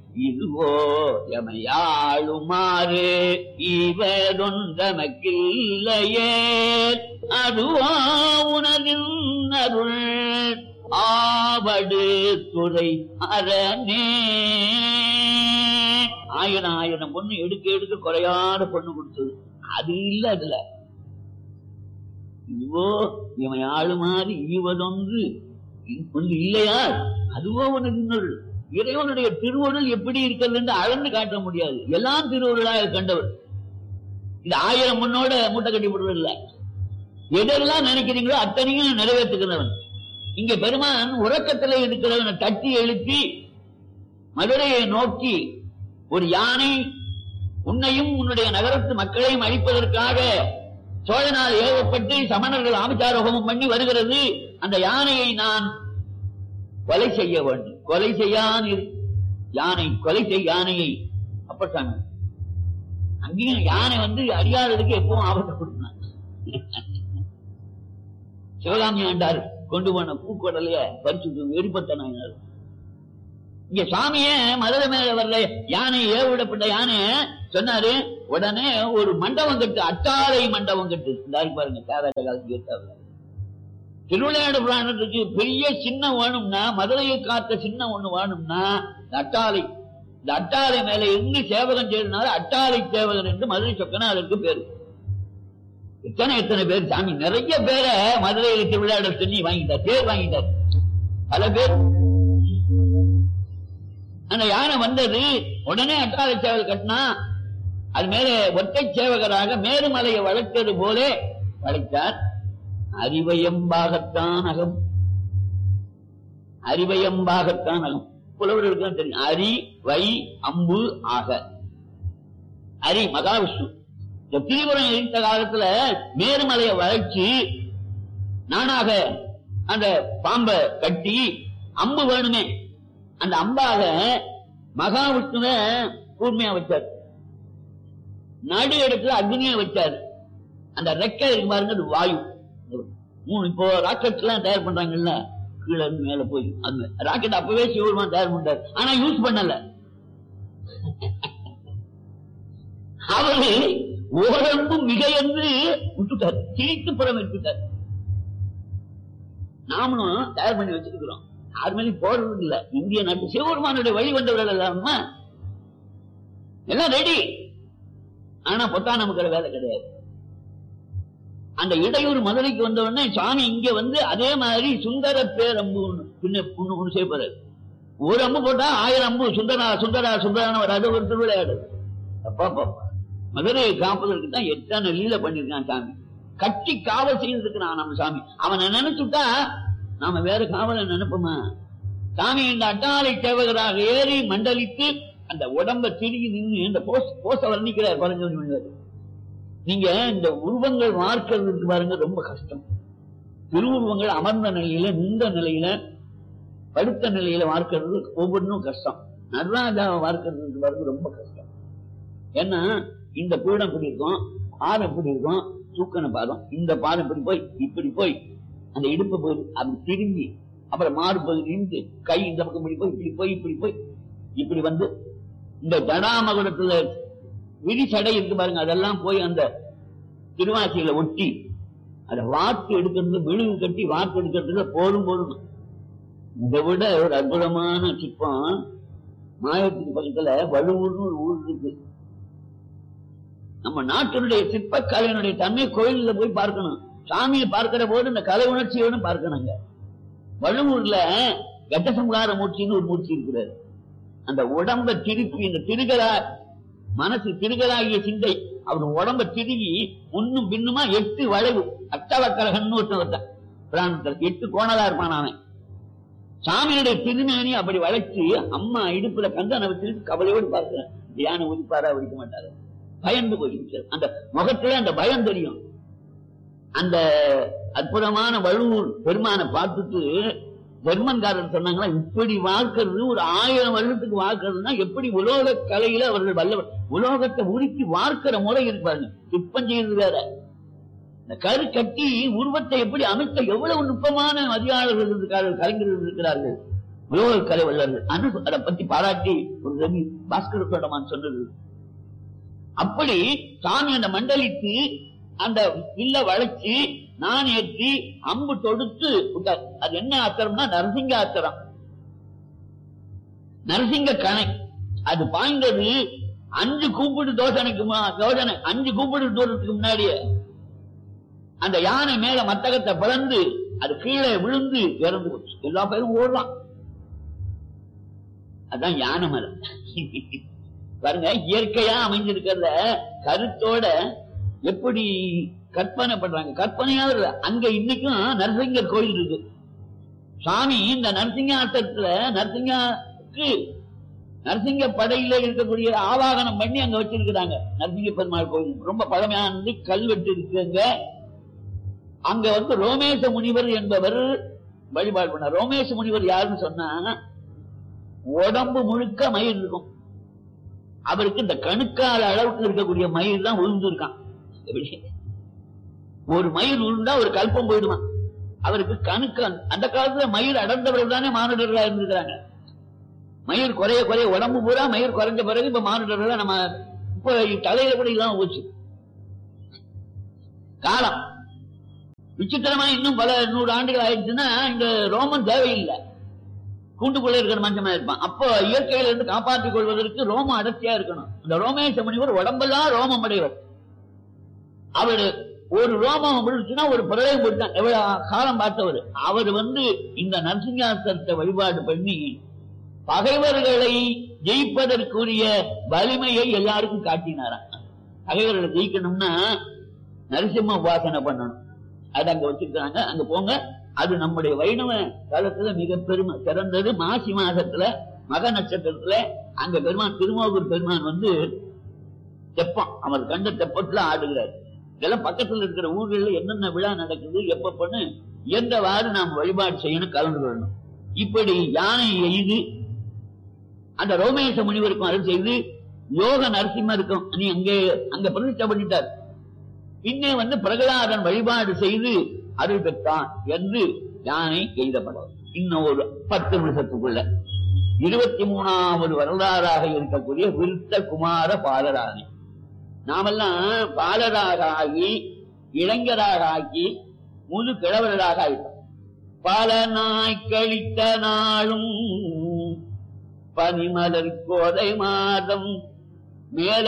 இதுவோ எமையாளுமாறு இவரொன்றமக்கில்லையே அதுவோ உனதின் அருள் ஆவடு துறை அரணே ஆயிரம் ஆயிரம் பொண்ணு எடுக்க எடுக்க குறையாத பொண்ணு கொடுத்தது அது இல்ல அதுல இதுவோ இவன் ஆளுமாறு ஈவதொன்று ஒன்று இல்லையா அதுவோ உனக்கு இன்னொரு இறைவனுடைய திருவருள் எப்படி இருக்கிறது என்று அளந்து காட்ட முடியாது எல்லாம் திருவருளாக கண்டவர் இந்த ஆயிரம் முன்னோட மூட்டை கட்டி போடுவதில்லை எதெல்லாம் நினைக்கிறீங்களோ அத்தனையும் நிறைவேற்றுகிறவன் இங்க பெருமான் உறக்கத்துல இருக்கிறவனை தட்டி எழுப்பி மதுரையை நோக்கி ஒரு யானை உன்னையும் உன்னுடைய நகரத்து மக்களையும் அழிப்பதற்காக சோழனால் ஏவப்பட்டு சமணர்கள் ஆபிச்சாரோகமும் பண்ணி வருகிறது அந்த யானையை நான் கொலை செய்ய வேண்டும் கொலை செய்யான் இரு. யானை கொலை செய் யானையை அப்பட்டாங்க அங்கேயும் யானை வந்து அறியாததுக்கு எப்பவும் ஆபத்தை கொடுத்தான் சிவகாமி ஆண்டார் கொண்டு போன பூக்கடலைய பறிச்சு வெடிப்பட்ட நாயினார் இங்க சாமியே மதுரை மேல வரல யானை ஏவிடப்பட்ட யானை சொன்னாரு உடனே ஒரு மண்டபம் கட்டு அட்டாரை மண்டபம் கட்டு இந்த பாருங்க தேராஜ காலத்துக்கு ஏற்றாரு திருவிளையாடு புராணத்துக்கு பெரிய சின்னம் வேணும்னா மதுரையை காத்த சின்னம் ஒண்ணு வேணும்னா இந்த அட்டாலை இந்த அட்டாலை மேல இருந்து சேவகன் செய்தனால அட்டாலை சேவகன் என்று மதுரை சொக்கனா அதற்கு பேரு எத்தனை எத்தனை பேர் சாமி நிறைய பேரை மதுரையில திருவிளையாட சொல்லி வாங்கிட்டார் பேர் வாங்கிட்டார் பல பேர் அந்த யானை வந்தது உடனே அட்டாள சேவல் கட்டினா அது மேல ஒற்றை சேவகராக மேருமலையை வளர்த்தது போலே வளைத்தார் அறிவயம்பாகத்தான் அகம் அறிவயம்பாகத்தான் அகம் புலவர்களுக்கு தான் தெரியும் அரி வை அம்பு ஆக அரி மகாவிஷ்ணு இந்த திரிபுரம் இருந்த காலத்துல மேருமலையை வளைச்சு நானாக அந்த பாம்பை கட்டி அம்பு வேணுமே அந்த அம்பாக மகாவிஷ்ணுவ கூர்மையா வச்சார் நடு இடத்துல அக்னியா வச்சாரு அந்த ரெக்கை இருக்கு பாருங்க அது வாயு மூணு இப்போ ராக்கெட் எல்லாம் தயார் பண்றாங்கல்ல கீழே இருந்து மேல போய் அந்த ராக்கெட் அப்பவே சிவபெருமான் தயார் பண்றாரு ஆனா யூஸ் பண்ணல அவரு ஓரம்பு மிக என்று விட்டுட்டார் கிழித்து புறம் எடுத்துட்டார் நாமளும் தயார் பண்ணி வச்சிருக்கிறோம் யார் மேலேயும் போடுறது இல்ல இந்திய நாட்டு சிவபெருமானுடைய வழி வந்தவர்கள் எல்லாருமா எல்லாம் ரெடி ஆனா பொத்தா நமக்கு வேலை கிடையாது அந்த இடையூர் மதுரைக்கு வந்த உடனே சாமி இங்க வந்து அதே மாதிரி சுந்தர பேரம்பு ஒண்ணு பின்ன ஒண்ணு ஒண்ணு செய்யப்படுறாரு ஒரு அம்பு போட்டா ஆயிரம் அம்பு சுந்தரா சுந்தரா சுந்தரான வராது ஒரு திருவிளையாடு அப்பா பாப்பா மதுரையை காப்பதற்கு தான் எத்தனை லீல பண்ணிருக்கான் சாமி கட்டி காவல் செய்திருக்கிறான் நம்ம சாமி அவனை நினைச்சுட்டா நாம வேற காவலை நினைப்போமா சாமி இந்த அட்டாளை சேவகராக ஏறி மண்டலித்து அந்த உடம்ப திருகி நின்று இந்த போஸ் போச வர்ணிக்கிறார் பாருங்க நீங்க இந்த உருவங்கள் வார்க்கிறதுக்கு பாருங்க ரொம்ப கஷ்டம் திருவுருவங்கள் அமர்ந்த நிலையில நின்ற நிலையில படுத்த நிலையில வார்க்கிறது ஒவ்வொன்றும் கஷ்டம் நடராஜாவை வார்க்கிறதுக்கு பாருங்க ரொம்ப கஷ்டம் ஏன்னா இந்த பீடம் இப்படி இருக்கும் பாதம் இப்படி இருக்கும் தூக்கன பாதம் இந்த பாதம் இப்படி போய் இப்படி போய் அந்த இடுப்பு பகுதி அப்படி திரும்பி அப்புறம் மாறு பகுதி நின்று கை இந்த பக்கம் இப்படி போய் இப்படி போய் இப்படி போய் இப்படி வந்து இந்த ஜடாமகுடத்துல விரி சடை இருக்கு பாருங்க அதெல்லாம் போய் அந்த திருவாசியில ஒட்டி அதை வாக்கு எடுக்கிறது விழுவு கட்டி வாக்கு எடுக்கிறதுல போதும் போதும் இதை விட ஒரு அற்புதமான சிற்பம் மாயத்துக்கு பக்கத்துல வலுவூர்னு ஒரு ஊர் இருக்கு நம்ம நாட்டினுடைய சிற்பக்கலையினுடைய தன்மை கோயில்ல போய் பார்க்கணும் சாமியை பார்க்கிற போது இந்த கலை உணர்ச்சியோட பார்க்கணுங்க வழுவூர்ல கட்டசம்கார மூர்த்தின்னு ஒரு மூர்த்தி இருக்கிறார் அந்த உடம்ப திருப்பி இந்த திருகலா மனசு திருகலாகிய சிந்தை அவர் உடம்ப திருகி முன்னும் பின்னுமா எட்டு வளைவு அட்டவக்கரகன்னு ஒருத்தன் வந்தான் பிராணத்தில் எட்டு கோணலா இருப்பான் அவன் சாமியுடைய திருமேனி அப்படி வளைச்சு அம்மா இடுப்புல கந்தனை வச்சிருக்கு கவலையோடு பார்க்கிறேன் தியான ஒழிப்பாரா ஒழிக்க மாட்டாரு பயந்து போயிருக்கிறது அந்த முகத்துல அந்த பயம் தெரியும் அந்த அற்புதமான வழுவூர் பெருமானை பார்த்துட்டு ஜெர்மன்காரர் சொன்னாங்களா இப்படி வாக்குறது ஒரு ஆயிரம் வருடத்துக்கு வாக்குறதுன்னா எப்படி உலோக கலையில அவர்கள் வல்லவர் உலோகத்தை உருக்கி வார்க்கிற முறை இருப்பாங்க சிற்பம் செய்யறது வேற இந்த கரு கட்டி உருவத்தை எப்படி அமைத்த எவ்வளவு நுட்பமான மதியாளர்கள் இருக்கிறார்கள் கலைஞர்கள் இருக்கிறார்கள் உலக கலை வல்லர்கள் அனு அதை பத்தி பாராட்டி ஒரு ரவி பாஸ்கர சோழமான் சொன்னது அப்படி சாமி அந்த மண்டலித்து அந்த வில்ல வளைச்சு நான் ஏற்றி அம்பு தொடுத்து விட்டார் அது என்ன ஆத்திரம்னா நரசிங்க ஆத்திரம் நரசிங்க கணை அது பாய்ந்தது அஞ்சு கூப்பிடு தோசனைக்கு மு- தோசனை அஞ்சு கூப்பிடு தூரத்துக்கு முன்னாடியே அந்த யானை மேல மத்தகத்தை பிளந்து அது கீழே விழுந்து இறந்து போச்சு எல்லா பேரும் ஓடுறான் அதான் யானை மரம் பாருங்க இயற்கையா அமைஞ்சிருக்கிறத கருத்தோட எப்படி கற்பனை பண்றாங்க கற்பனையா இல்ல அங்க இன்னைக்கும் நரசிங்கர் கோயில் இருக்கு சாமி இந்த நரசிங்க ஆட்டத்துல நரசிங்கக்கு நரசிங்க படையில இருக்கக்கூடிய ஆவாகனம் பண்ணி அங்க வச்சிருக்கிறாங்க நரசிங்க பெருமாள் கோயில் ரொம்ப பழமையானது கல்வெட்டு இருக்குங்க அங்க வந்து ரோமேச முனிவர் என்பவர் வழிபாடு பண்ணார் ரோமேச முனிவர் யாருன்னு சொன்னா உடம்பு முழுக்க மயிர் இருக்கும் அவருக்கு இந்த கணுக்கால அளவுக்கு இருக்கக்கூடிய மயிர் தான் விழுந்திருக்கான் ஒரு மயிர் விழுந்தா ஒரு கல்பம் போயிடுமா அவருக்கு கணுக்க அந்த காலத்துல மயிர் அடர்ந்தவர்கள் தானே மானுடர்களா இருந்திருக்கிறாங்க மயிர் குறைய குறைய உடம்பு பூரா மயிர் குறைஞ்ச பிறகு இப்ப மானுடர்களா நம்ம இப்ப தலையில கூட இல்லாம போச்சு காலம் விசித்திரமா இன்னும் பல நூறு ஆண்டுகள் ஆயிடுச்சுன்னா இந்த ரோமன் தேவையில்லை கூண்டுக்குள்ள இருக்கிற மஞ்சமா இருப்பான் அப்போ இயற்கையில இருந்து காப்பாற்றிக் கொள்வதற்கு ரோமம் அடர்த்தியா இருக்கணும் இந்த ரோமேச முனிவர் உடம்பெல்லாம் ரோமம் அடைவர் அவரு ஒரு ரோமம் விழுச்சுன்னா ஒரு பிரளயம் போட்டான் எவ்வளவு காலம் பார்த்தவர் அவர் வந்து இந்த நரசிங்காசனத்தை வழிபாடு பண்ணி பகைவர்களை ஜெயிப்பதற்குரிய வலிமையை எல்லாருக்கும் காட்டினாராம் பகைவர்களை ஜெயிக்கணும்னா நரசிம்ம உபாசனை பண்ணணும் அது அங்க வச்சிருக்காங்க அங்க போங்க அது நம்முடைய வைணவ காலத்துல மிக பெருமை சிறந்தது மாசி மாசத்துல மக நட்சத்திரத்துல அங்க பெருமான் திருமோகூர் பெருமான் வந்து தெப்பம் அவர் கண்ட தெப்பத்துல ஆடுகிறார் இதெல்லாம் பக்கத்துல இருக்கிற ஊர்களில் என்னென்ன விழா நடக்குது எப்ப பண்ணு எந்தவாறு நாம் வழிபாடு செய்யணும் கலந்து கொள்ளணும் இப்படி யானை எய்து அந்த ரோமேச முனிவருக்கும் அருள் செய்து யோக நரசிம்மருக்கும் நீ அங்கே அங்க பிரதிஷ்டை பண்ணிட்டார் பின்னே வந்து பிரகலாதன் வழிபாடு செய்து அருள் பெற்றான் என்று யானை எய்தப்படும் இன்னும் ஒரு பத்து நிமிஷத்துக்குள்ள இருபத்தி மூணாவது வரலாறாக இருக்கக்கூடிய விருத்த குமார பாலராணி நாமெல்லாம் பாலராக ஆகி இளைஞராக ஆகி முழு கிழவர்களாக ஆயிட்டோம் பல நாய் கழித்த நாளும் பனிமலர் கோதை மாதம் மேல